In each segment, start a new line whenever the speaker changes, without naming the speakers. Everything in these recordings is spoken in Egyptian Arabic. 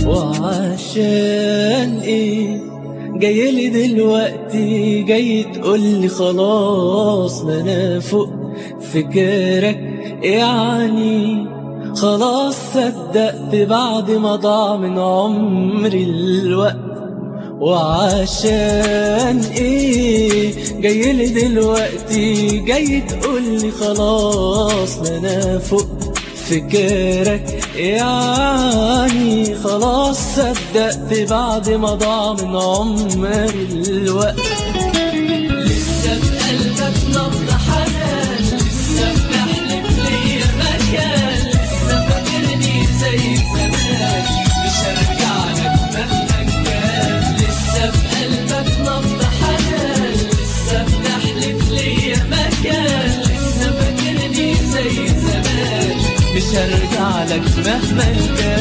وعشان ايه جاي لي دلوقتي جاي تقول لي خلاص ما انا فوق فكرك يعني خلاص صدقت بعد ما ضاع من عمري الوقت وعشان ايه جاي لي دلوقتي جاي تقول لي خلاص ما انا فوق فكرك يعني خلاص صدقت بعد ما ضاع من عمري الوقت لسه في قلبك نبض حنان لسه بتحلف ليا مكان لسه فاكرني زي زمان مش هرجع لك مهما كان لسه في قلبك نبض حنان لسه بتحلف ليا مكان لسه فاكرني زي زمان مش هرجع لك مهما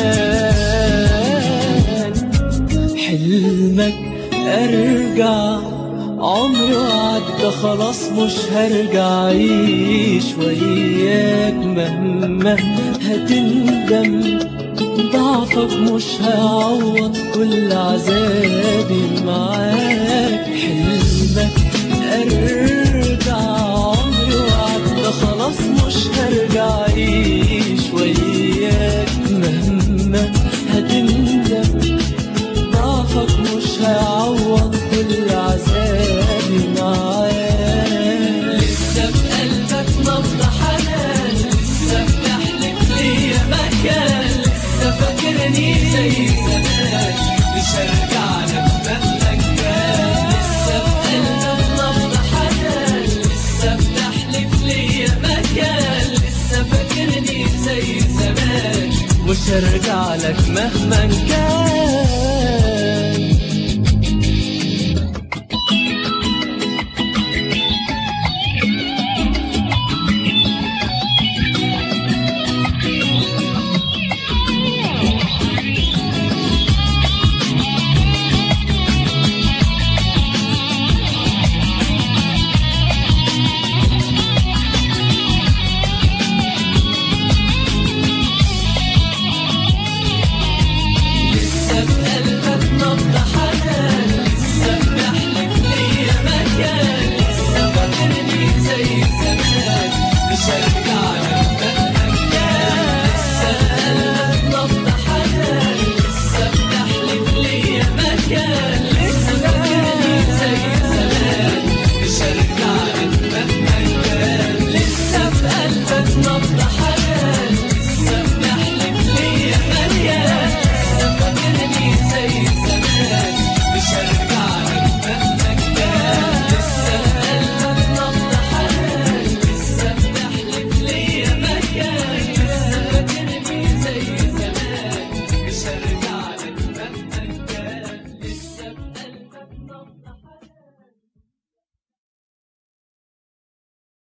كان حلمك ارجع عمري وعدى خلاص مش هرجع اعيش وياك مهما هتندم ضعفك مش هيعوض كل عذابي معاك حلمك ارجع عمري وعدى خلاص مش هرجع اعيش وياك مهما هتندم ضعفك مش هيعوض كل عذابي معاك لسه في قلبك نبض حنان لسه بتحلف ليا مكان لسه فاكرني زي زمان مش هرجع لك مهما كان لسه في قلبك نبض حنان لسه بتحلف ليا مكان لسه فاكرني زي زمان مش هرجع لك مهما كان